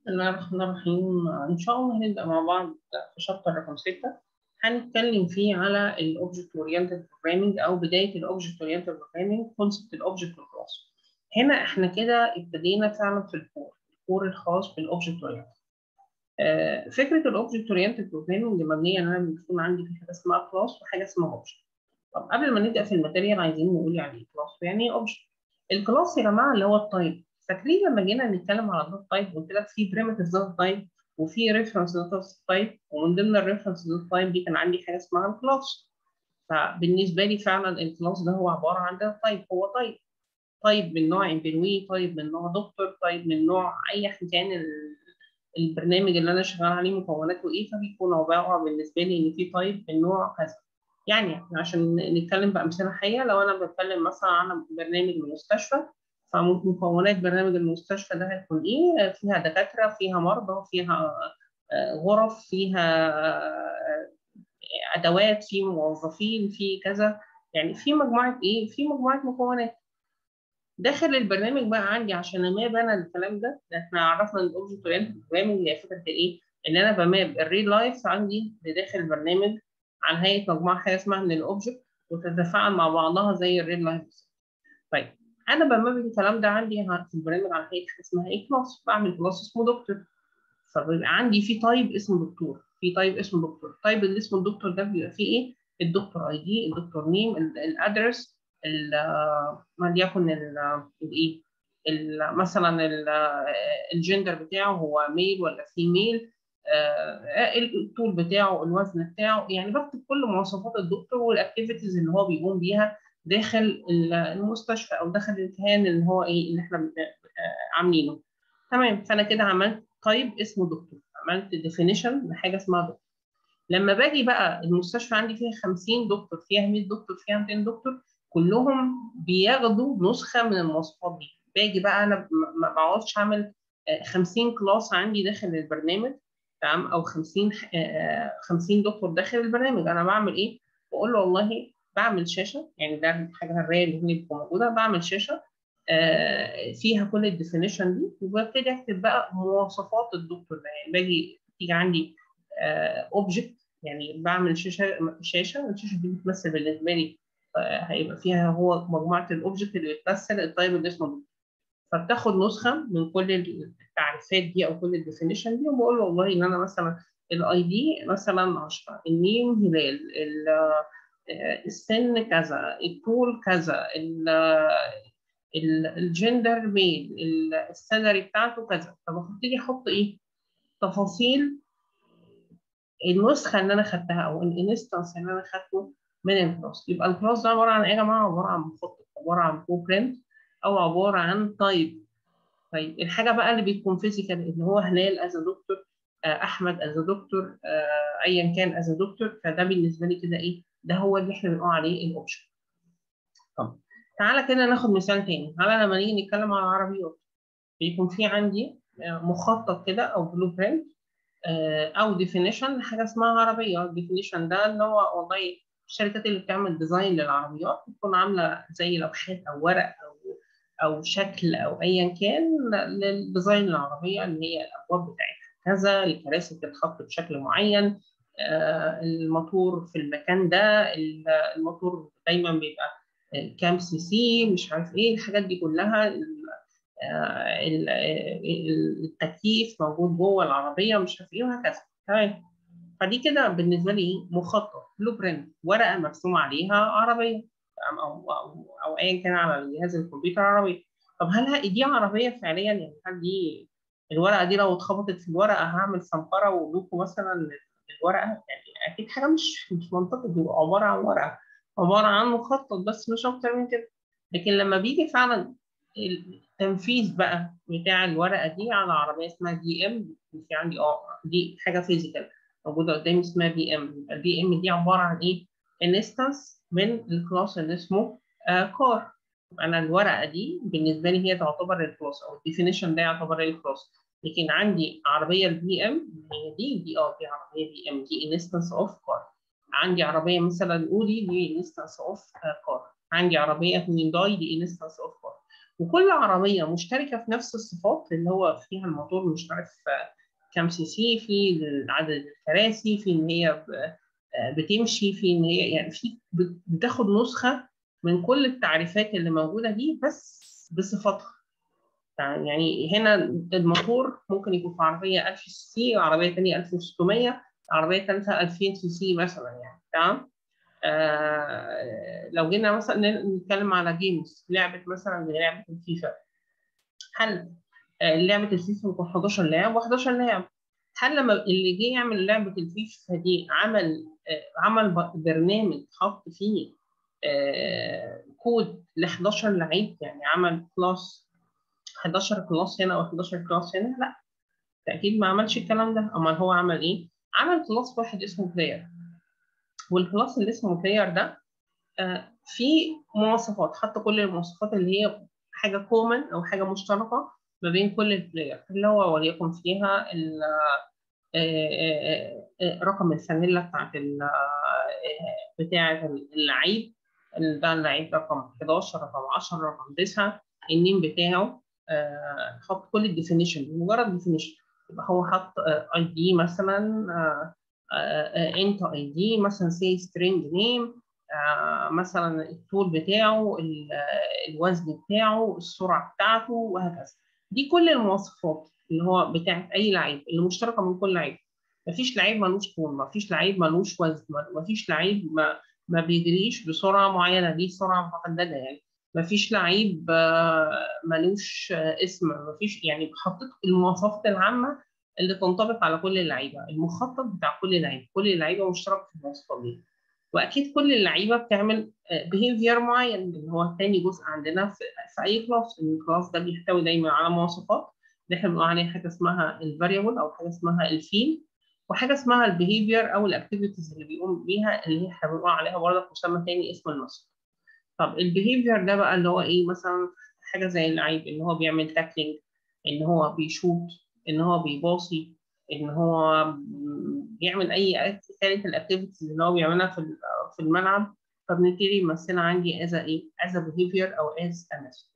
بسم الله الرحمن الرحيم إن شاء الله هنبدأ مع بعض في شابتر رقم 6 هنتكلم فيه على الأوبجكت أورينتد بروجرامينج أو بداية الأوبجكت أورينتد بروجرامينج كونسبت الأوبجكت والكلاس هنا إحنا كده ابتدينا فعلا في الكور الكور الخاص بالأوبجكت أورينتد فكرة الأوبجكت أورينتد بروجرامينج مبنية إن أنا بيكون عندي في حاجة اسمها كلاس وحاجة اسمها أوبجكت طب قبل ما نبدأ في الماتيريال عايزين نقول يعني إيه كلاس ويعني إيه أوبجكت الكلاس يا جماعة اللي هو التايب فاكرين لما جينا نتكلم على دوت تايب قلت لك في بريمتيف دوت تايب وفي ريفرنس دوت تايب ومن ضمن الريفرنس دوت تايب دي كان عندي حاجه اسمها الكلاس فبالنسبه لي فعلا الكلاس ده هو عباره عن دوت تايب هو تايب تايب من نوع امبلوي تايب من نوع دكتور تايب من نوع اي كان البرنامج اللي انا شغال عليه مكوناته ايه فبيكون عباره بالنسبه لي ان في تايب من نوع كذا يعني عشان نتكلم بامثله حيه لو انا بتكلم مثلا عن برنامج مستشفى فمكونات برنامج المستشفى ده هيكون ايه؟ فيها دكاتره، فيها مرضى، فيها غرف، فيها ادوات، في موظفين، في كذا، يعني في مجموعه ايه؟ في مجموعه مكونات. داخل البرنامج بقى عندي عشان اماب انا الكلام ده احنا عرفنا ان الاوبجكت اورينتد بروجرامنج هي فكره ايه؟ ان انا بماب الريل لايف عندي لداخل البرنامج عن هيئه مجموعه حاجه اسمها من الاوبجكت وتتفاعل مع بعضها زي الريل لايف. طيب انا بماب الكلام ده عندي في البرنامج على هيئه حاجه اسمها ايه كلاس بعمل كلاس اسمه دكتور فبيبقى عندي في تايب اسمه دكتور في تايب اسمه دكتور التايب اللي اسمه الدكتور ده بيبقى فيه ايه الدكتور اي دي الدكتور نيم الادرس وليكن الايه مثلا الجندر بتاعه هو ميل ولا فيميل الطول بتاعه الوزن بتاعه يعني بكتب كل مواصفات الدكتور والاكتيفيتيز اللي هو بيقوم بيها داخل المستشفى او داخل الامتحان اللي هو ايه اللي احنا عاملينه تمام فانا كده عملت تايب اسمه دكتور عملت ديفينيشن لحاجه اسمها دكتور لما باجي بقى المستشفى عندي فيها 50 دكتور فيها 100 دكتور فيها 200 دكتور كلهم بياخدوا نسخه من المواصفات دي باجي بقى انا ما بقعدش اعمل 50 كلاس عندي داخل البرنامج تمام او 50 50 دكتور داخل البرنامج انا بعمل ايه بقول له والله بعمل شاشه يعني ده الحاجه الرئيه اللي هنا بتبقى موجوده بعمل شاشه آه فيها كل الديفينيشن دي وببتدي اكتب بقى مواصفات الدكتور ده يعني باجي تيجي عندي اوبجكت آه يعني بعمل شاشه شاشه الشاشه دي بتمثل بالنسبه لي آه هيبقى فيها هو مجموعه الاوبجكت اللي بتمثل التايب اللي اسمه دكتور فبتاخد نسخه من كل التعريفات دي او كل الديفينيشن دي وبقول له والله ان انا مثلا الاي دي مثلا 10 النيم هلال السن كذا الطول كذا الجندر ميل السالري بتاعته كذا فببتدي احط ايه تفاصيل النسخه اللي انا خدتها او الانستنس اللي انا خدته من الكلاس يبقى الكلاس ده عباره عن ايه يا جماعه عباره عن مخطط عباره عن كو برنت او عباره عن تايب طيب الحاجه بقى اللي بيكون فيزيكال اللي هو هلال از دكتور احمد از دكتور ايا كان از دكتور فده بالنسبه لي كده ايه ده هو اللي احنا بنقول عليه الاوبشن طب تعالى كده ناخد مثال تاني تعالى لما نيجي نتكلم على العربيات بيكون في عندي مخطط كده او بلو برنت او ديفينيشن لحاجه اسمها عربيه الديفينيشن ده اللي هو والله الشركات اللي بتعمل ديزاين للعربيات بتكون عامله زي لوحات او ورق او او شكل او ايا كان للديزاين العربيه اللي هي الابواب بتاعتها كذا الكراسي بتتحط بشكل معين الموتور في المكان ده الموتور دايما بيبقى كام سي سي مش عارف ايه الحاجات دي كلها التكييف موجود جوه العربيه مش عارف ايه وهكذا تمام فدي كده بالنسبه لي مخطط بلو برنت ورقه مرسوم عليها عربيه او او او ايا كان على جهاز الكمبيوتر عربيه طب هل دي عربيه فعليا يعني هل دي الورقه دي لو اتخبطت في الورقه هعمل صنفره ولوكو مثلا الورقه يعني اكيد حاجه مش مش منطقي بيبقى عباره عن ورقه عباره عن مخطط بس مش اكتر من كده لكن لما بيجي فعلا التنفيذ بقى بتاع الورقه دي على عربيه اسمها دي ام في عندي اه دي حاجه فيزيكال موجوده قدامي اسمها بي ام البي ام دي عباره عن ايه؟ انستنس من الكلاس اللي اسمه آه كار انا الورقه دي بالنسبه لي هي تعتبر الكلاس او الديفينيشن ده يعتبر الكلاس لكن عندي عربيه البي ام هي دي دي اه دي عربيه بي ام دي انستنس اوف كار عندي عربيه مثلا اودي دي انستنس اوف كار عندي عربيه هيونداي دي انستنس اوف كار وكل عربيه مشتركه في نفس الصفات اللي هو فيها الموتور مش عارف كام سي سي في عدد الكراسي في ان هي بتمشي في ان هي يعني في بتاخد نسخه من كل التعريفات اللي موجوده دي بس بصفاتها يعني هنا الموتور ممكن يكون في عربيه 1000 سي سي عربيه ثانيه 1600 عربيه ثالثه 2000 سي سي مثلا يعني تمام آه لو جينا مثلا نتكلم على جيمز لعبه مثلا زي لعبه الفيفا هل آه لعبه الفيفا بتكون 11 لاعب و11 لاعب هل لما اللي جه يعمل لعبه الفيفا دي عمل آه عمل برنامج حط فيه آه كود ل 11 لعيب يعني عمل كلاس 11 كلاس هنا او 11 كلاس هنا لا اكيد ما عملش الكلام ده امال هو عمل ايه عمل كلاس واحد اسمه بلاير والكلاس اللي اسمه بلاير ده آه في مواصفات حط كل المواصفات اللي هي حاجه كومن او حاجه مشتركه ما بين كل البلاير اللي هو وليكن فيها رقم الفانيلا بتاعت بتاعت اللعيب ده اللعيب رقم 11 رقم 10 رقم 9 النيم بتاعه حط كل الديفينيشن مجرد ديفينيشن يبقى هو حط اي دي مثلا انت اي دي مثلا سي سترينج نيم مثلا الطول بتاعه الوزن بتاعه السرعه بتاعته وهكذا دي كل المواصفات اللي هو بتاعت اي لعيب اللي مشتركه من كل لعيب مفيش لعيب ملوش طول مفيش لعيب ملوش وزن مفيش لعيب ما, ما بيجريش بسرعه معينه دي سرعه محدده يعني مفيش لعيب ملوش اسم مفيش يعني حطيت المواصفات العامه اللي تنطبق على كل اللعيبه المخطط بتاع كل لعيب كل اللعيبه مشترك في المواصفات دي واكيد كل اللعيبه بتعمل بيهيفير معين اللي هو ثاني جزء عندنا في, في اي كلاس الكلاس ده بيحتوي دايما على مواصفات اللي احنا بنقول عليها حاجه اسمها الفاريبل او حاجه اسمها الفيل وحاجه اسمها البيهيفير او الاكتيفيتيز اللي بيقوم بيها اللي احنا بنقول عليها برضه مسمى ثاني اسمه المسار طب البيهيفير ده بقى اللي هو ايه مثلا حاجه زي اللعيب ان هو بيعمل تاكلينج ان هو بيشوط ان هو بيباصي ان هو بيعمل اي ثالث الاكتيفيتيز اللي هو بيعملها في في الملعب فبنبتدي يمثلها عندي از ايه از بيهيفير او از ميثود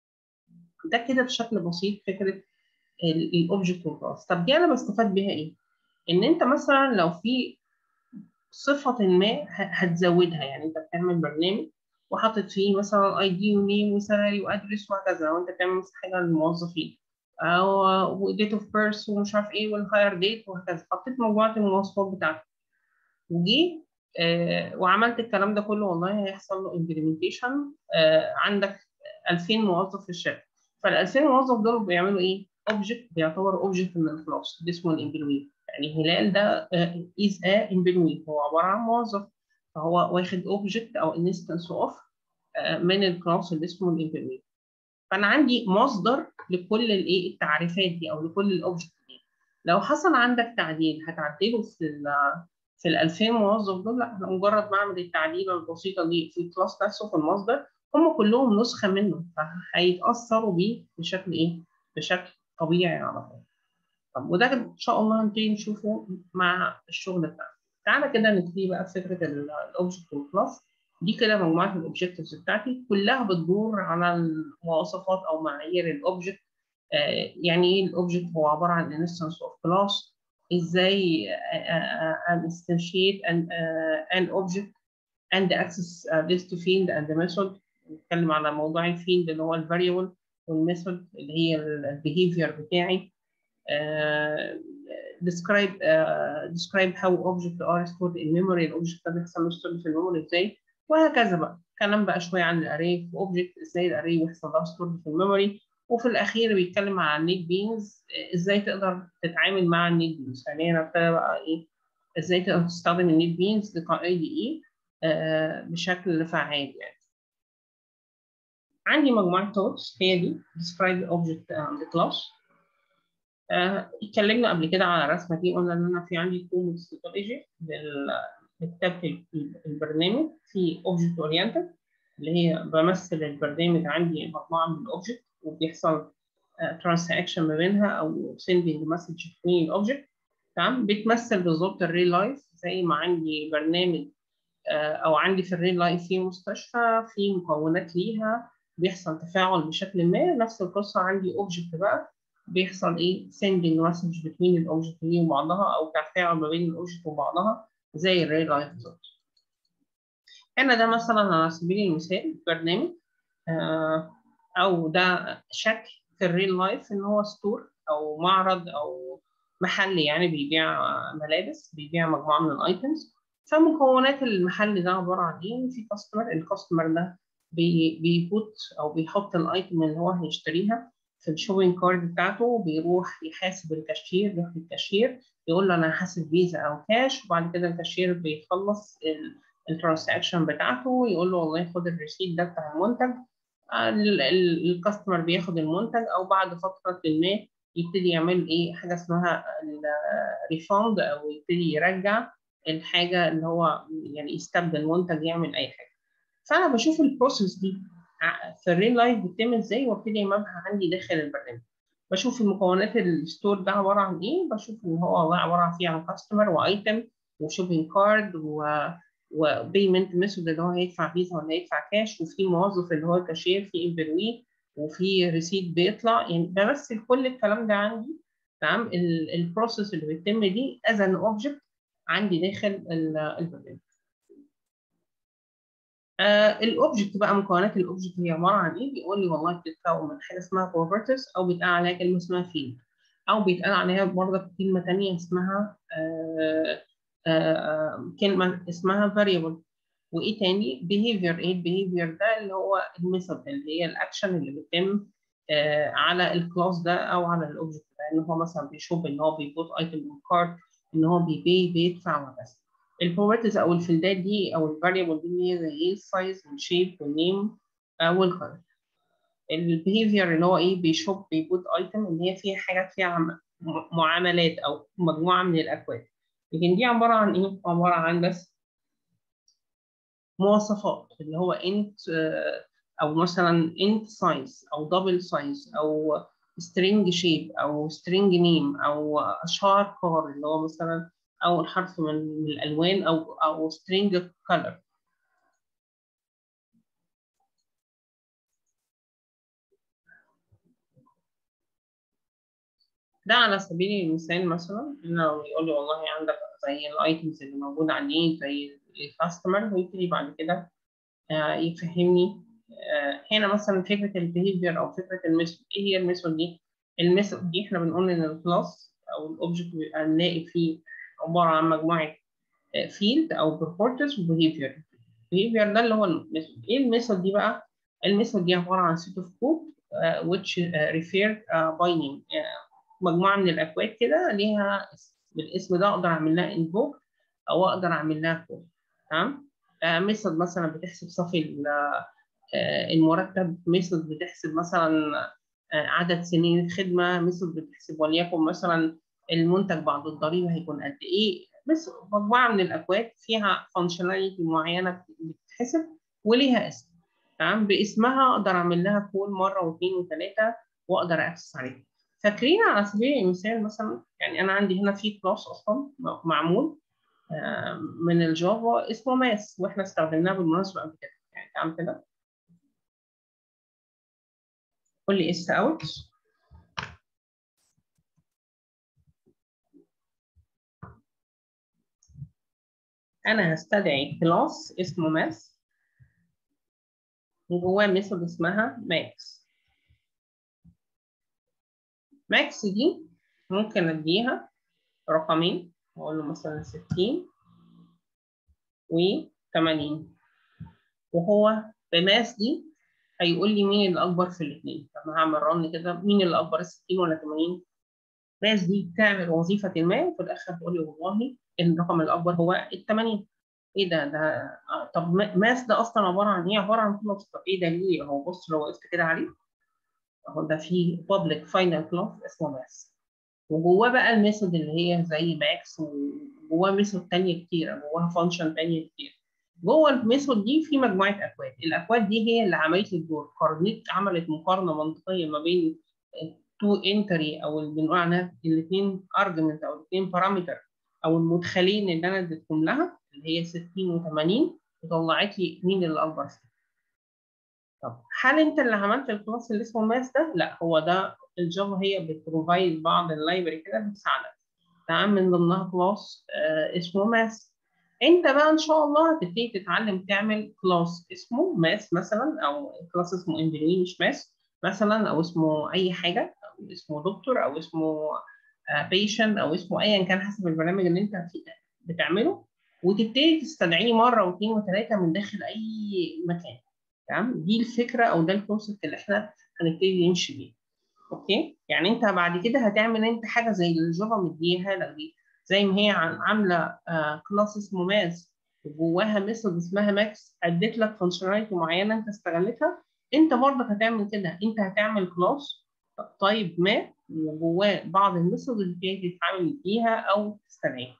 ده كده بشكل بسيط فكره الاوبجكت والكلاس طب دي انا بستفاد بيها ايه ان انت مثلا لو في صفه ما هتزودها يعني انت بتعمل برنامج وحاطط فيه مثلا اي دي ونيم وسالري وادرس وهكذا وانت بتعمل حاجه للموظفين او ديت اوف بيرث ومش عارف ايه والهاير ديت وهكذا حطيت مجموعه المواصفات بتاعتك وجي آه وعملت الكلام ده كله والله هيحصل له امبلمنتيشن آه عندك 2000 موظف في الشركه فال 2000 موظف دول بيعملوا ايه؟ اوبجكت بيعتبر اوبجكت من الكلاس ده اسمه الامبلوي يعني هلال ده از ا امبلوي هو عباره عن موظف فهو واخد اوبجكت او انستنس اوف من الكلاس اللي اسمه الامبلوي فانا عندي مصدر لكل الايه التعريفات دي او لكل الاوبجكت دي لو حصل عندك تعديل هتعدله في ال في ال 2000 موظف دول لا مجرد ما اعمل التعديله البسيطه دي في الكلاس نفسه في المصدر هم كلهم نسخه منه فهيتاثروا بيه بشكل ايه؟ بشكل طبيعي على طول. طب وده ان شاء الله هنبتدي نشوفه مع الشغل بتاعنا. تعالى كده نبتدي بقى في فكره الاوبجكت والكلاس دي كده مجموعه الاوبجكتيفز بتاعتي كلها بتدور على المواصفات او معايير الاوبجكت آه يعني ايه الاوبجكت هو عباره عن انستنس اوف كلاس ازاي انستنشيت ان اوبجكت and access uh, this to field and the method نتكلم على موضوع الفيلد اللي هو الفاريبل والميثود اللي هي البيهيفير بتاعي uh, describe uh, describe how objects are stored in memory الاوبجكت ده بيحصل له ستور في الميموري ازاي وهكذا بقى كلام بقى شويه عن الاري في اوبجكت ازاي الاري بيحصل لها ستور في الميموري وفي الاخير بيتكلم عن النيك بينز ازاي تقدر تتعامل مع النيك بينز يعني هنا ابتدى بقى ايه ازاي تقدر تستخدم النيك بينز كاي دي اي بشكل فعال يعني عندي مجموعه تولز هي دي describe object and class آه، اتكلمنا قبل كده على الرسمه دي قلنا ان انا في عندي تو ميثودولوجي لكتابه البرنامج في اوبجكت اورينتد اللي هي بمثل البرنامج عندي مجموعه من الاوبجكت وبيحصل ترانزاكشن ما بينها او سندنج مسج بين الاوبجكت تمام بتمثل بالظبط الريل لايف زي ما عندي برنامج او عندي في الريل لايف في مستشفى في مكونات ليها بيحصل تفاعل بشكل ما نفس القصه عندي اوبجكت بقى بيحصل ايه sending message between الاوبجكت دي وبعضها او تفاعل ما بين الاوبجكت وبعضها زي الريل لايف بالظبط هنا ده مثلا على سبيل المثال برنامج آه او ده شكل في الريل لايف ان هو ستور او معرض او محل يعني بيبيع ملابس بيبيع مجموعه من الايتمز فمكونات المحل ده عباره عن ايه في كاستمر الكاستمر ده بي بيبوت او بيحط الايتم اللي هو هيشتريها في الشوبينج كارد بتاعته بيروح يحاسب الكاشير يروح للكاشير يقول له انا هحاسب فيزا او كاش وبعد كده الكاشير بيخلص الترانزاكشن بتاعته يقول له والله خد الريسيت ده بتاع المنتج الكاستمر بياخد المنتج او بعد فتره ما يبتدي يعمل ايه حاجه اسمها الريفاند او يبتدي يرجع الحاجه اللي هو يعني يستبدل منتج يعمل اي حاجه فانا بشوف البروسيس دي في الريل لايف بتتم ازاي وابتدي امامها عندي داخل البرنامج بشوف المكونات الستور ده عباره عن ايه بشوف ان هو عباره عن فيه عن كاستمر وايتم وشوبينج كارد و وبيمنت ميثود اللي هو هيدفع فيزا ولا هيدفع كاش وفي موظف اللي هو الكاشير في امبروي وفي ريسيت بيطلع يعني بمثل كل الكلام ده عندي تمام البروسيس اللي بتتم دي از ان اوبجكت عندي داخل البرنامج آه الاوبجكت بقى مكونات الاوبجكت هي عباره عن ايه؟ بيقول لي والله بتتكون من حاجه اسمها بروبرتيز او بيتقال عليها كلمه اسمها فيلد او بيتقال عليها برضه كلمه ثانيه اسمها آه آه كلمه اسمها variable وايه تاني؟ behavior ايه البيهيفير ده اللي هو الميثود اللي هي الاكشن اللي بيتم آه على الكلاس ده او على الاوبجكت ده ان هو مثلا بيشوف ان هو بيبوت ايتم من كارت ان هو بيبي بيدفع وهكذا. البروبرتيز او الفيلدات دي او الفاريبل دي هي زي ايه السايز والشيب والنيم والكلر البيهيفير اللي هو ايه بيشوب بيبوت ايتم اللي هي فيها حاجات فيها معاملات او مجموعه من الاكواد لكن دي عباره عن ايه عباره عن بس مواصفات اللي هو انت او مثلا انت سايز او دبل سايز او string shape او string name او اشهار كار اللي هو مثلا اول حرف من الالوان او او string color ده على سبيل المثال مثلا ان لو يقول لي والله عندك زي الايتمز اللي موجوده عليه زي الكاستمر ويبتدي بعد كده يفهمني هنا مثلا فكره البيهيفير او فكره الميثود ايه هي الميثود دي؟ الميثود دي احنا بنقول ان الكلاس او الاوبجكت بيبقى نلاقي فيه عباره عن مجموعه فيلد او بروبرتيز وبيهيفير البيهيفير ده اللي هو الميثود ايه الميثود دي بقى الميثود دي عباره عن set of code uh, which uh, referred uh, by name uh, مجموعه من الاكواد كده ليها بالاسم ده اقدر اعمل لها انفوك او اقدر اعمل لها كود تمام ميثود مثلا بتحسب صافي المرتب ميثود بتحسب مثلا عدد سنين الخدمه ميثود بتحسب وليكن مثلا المنتج بعد الضريبه هيكون قد ايه بس مجموعه من الاكواد فيها فانكشناليتي معينه بتتحسب وليها اسم تمام باسمها اقدر اعمل لها كول مره واثنين وثلاثه واقدر اكسس عليها فاكرين على سبيل المثال مثلا يعني انا عندي هنا في كلاس اصلا معمول من الجافا اسمه ماس واحنا استخدمناه بالمناسبه قبل كده يعني تعمل كده قول لي اس اوت انا هستدعي كلاس اسمه ماس وجواه ميثود اسمها ماكس ماكس دي ممكن اديها رقمين اقول له مثلا 60 و 80 وهو بماس دي هيقول لي مين اللي اكبر في الاثنين فانا هعمل رن كده مين اللي اكبر 60 ولا 80 ماس دي بتعمل وظيفه ما وفي الاخر تقول لي والله الرقم الاكبر هو ال 80 ايه ده ده آه طب ماس ده اصلا عباره عن ايه عباره عن كلوز طب ايه دليل اهو بص لو وقفت كده عليه اهو ده في بابليك فاينل كلاس اسمه ماس وجواه بقى الميثود اللي هي زي ماكس وجواه ميثود تانية كتير جواها فانكشن تانية كتير جوه الميثود دي في مجموعه اكواد الاكواد دي هي اللي عملت لي الدور قارنت عملت مقارنه منطقيه ما بين تو انتري او اللي بنقول عنها الاثنين ارجمنت او الاثنين بارامتر او المدخلين اللي انا اديتهم لها اللي هي 60 و80 وطلعت لي مين اللي اكبر فيهم طب هل انت اللي عملت الكلاس اللي اسمه ماس ده؟ لا هو ده الجافا هي بتبروفايد بعض اللايبرري كده بتساعدك تمام من ضمنها كلاس آه اسمه ماس انت بقى ان شاء الله هتبتدي تتعلم تعمل كلاس اسمه ماس مثلا او كلاس اسمه امبلوي مش ماس مثلا او اسمه اي حاجه او اسمه دكتور او اسمه بيشنت او اسمه ايا كان حسب البرنامج اللي انت بتعمله وتبتدي تستدعيه مره واثنين وثلاثه من داخل اي مكان تمام دي الفكره او ده الكونسيبت اللي احنا هنبتدي نمشي بيه اوكي يعني انت بعد كده هتعمل انت حاجه زي اللي الجافا مديها لك دي زي ما هي عامله كلاس اسمه ماس وجواها ميثود اسمها ماكس اديت لك فانكشناليتي معينه انت استغلتها انت برضك هتعمل كده انت هتعمل كلاس طيب ما وجواه بعض الميثود اللي فيها تتعامل بيها او تستدعيها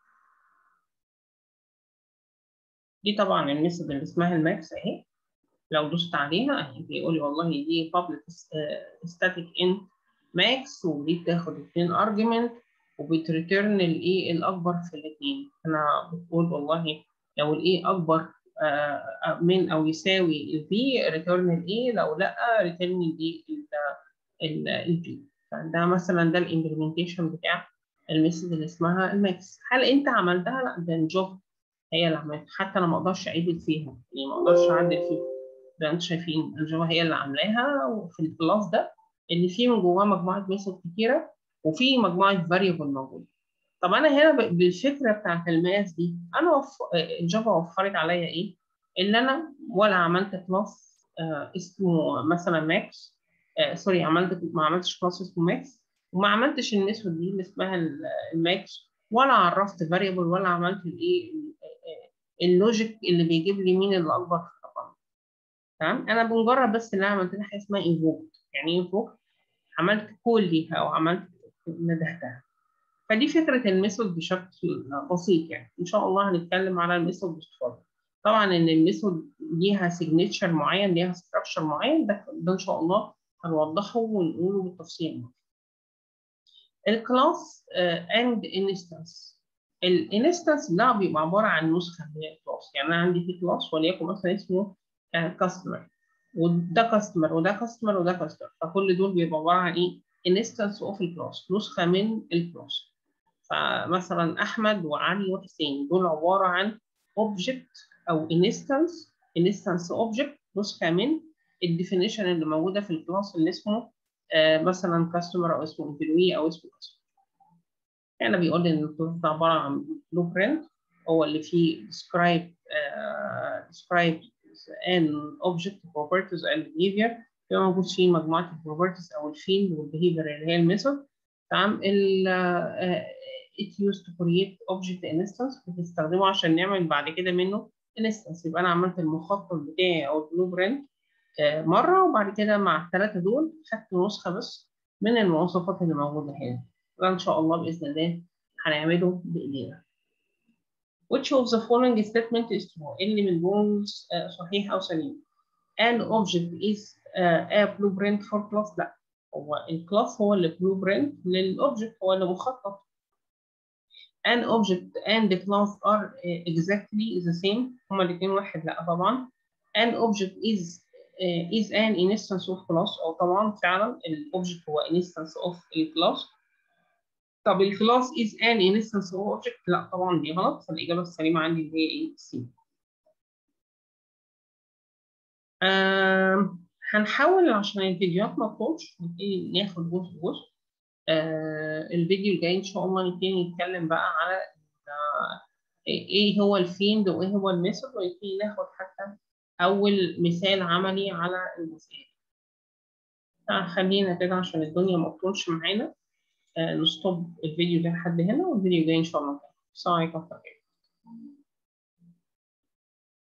دي طبعا الميثود اللي اسمها الماكس اهي لو دوست عليها اهي بيقول لي والله دي public static int max ودي بتاخد اتنين argument وبتريتيرن الايه الاكبر في الاثنين انا بتقول والله لو الايه اكبر من او يساوي البي ريتيرن الايه لو لا ريتيرن الايه البي فده مثلا ده الامبلمنتيشن بتاع الميثود اللي اسمها الماكس هل انت عملتها لا ده الجوب هي اللي عملتها حتى انا ما اقدرش اعدل فيها يعني ما اقدرش اعدل فيها ده انتوا شايفين الجافا هي اللي عاملاها في الكلاس ده اللي فيه من جواه مجموعه ميثود كتيره وفي مجموعه فاريبل موجوده طب انا هنا بالفكره بتاعت الماس دي انا وف... الجافا وفرت عليا ايه ان انا ولا عملت كلاس آه اسمه مثلا ماكس آه سوري عملت ما عملتش كلاس اسمه ماكس وما عملتش الميثود دي اللي اسمها الماكس ولا عرفت فاريبل ولا عملت الايه اللوجيك اللي بيجيب لي مين اللي اكبر في الرقم تمام انا بمجرد بس اللي انا عملت لها حاجه اسمها ايفوك يعني ايه ايفوك عملت كول ليها او عملت ندهتها فدي فكره الميثود بشكل بسيط يعني ان شاء الله هنتكلم على الميثود باستفاضه طبعا ان الميثود ليها سيجنتشر معين ليها ستراكشر معين ده, ده ان شاء الله هنوضحه ونقوله بالتفصيل الكلاس اند انستنس الانستنس ده بيبقى عباره عن نسخه من الكلاس يعني انا عندي في كلاس وليكن مثلا اسمه كاستمر وده كاستمر وده كاستمر وده كاستمر فكل دول بيبقى عباره عن ايه انستنس اوف الكلاس نسخه من الكلاس فمثلا احمد وعلي وحسين دول عباره عن اوبجكت او انستنس انستنس اوبجكت نسخه من الديفينيشن اللي موجوده في الكلاس اللي اسمه آه مثلا كاستمر او اسمه امبلوي او اسمه كاستمر هنا بيقول لي ان الكلاس ده عباره عن بلو برنت هو اللي فيه describe uh, describe an object properties and behavior بيبقى موجود فيه مجموعه البروبرتيز او الفيلد والبيهيفير اللي هي الميثود تمام ال it used to create object instance بتستخدمه عشان نعمل بعد كده منه instance يبقى انا عملت المخطط بتاعي او البلو برنت مره وبعد كده مع الثلاثه دول خدت نسخه بس من المواصفات اللي موجوده هنا ده ان شاء الله باذن الله هنعمله بايدينا which of the following statement is true اللي من دول صحيح او سليم an object is uh, a blueprint for class لا هو الكلاس هو اللي blueprint للاوبجكت هو اللي مخطط an object and the class are exactly the same هما الاثنين واحد لا طبعا an object is uh, is an instance of class او طبعا فعلا الاوبجكت هو instance of الكلاس طب الكلاس is an instance of object لا طبعا دي غلط فالاجابه السليمه عندي اللي هي ايه سي آه هنحاول عشان الفيديوهات ما تطولش نبتدي ناخد جزء جزء آه الفيديو الجاي ان شاء الله نبتدي نتكلم بقى على ايه هو الفيند وايه هو الميثود ونبتدي ناخد حتى اول مثال عملي على المسائل خلينا كده عشان الدنيا ما تطولش معانا آه نستوب الفيديو ده لحد هنا والفيديو الجاي ان شاء الله السلام عليكم ورحمه الله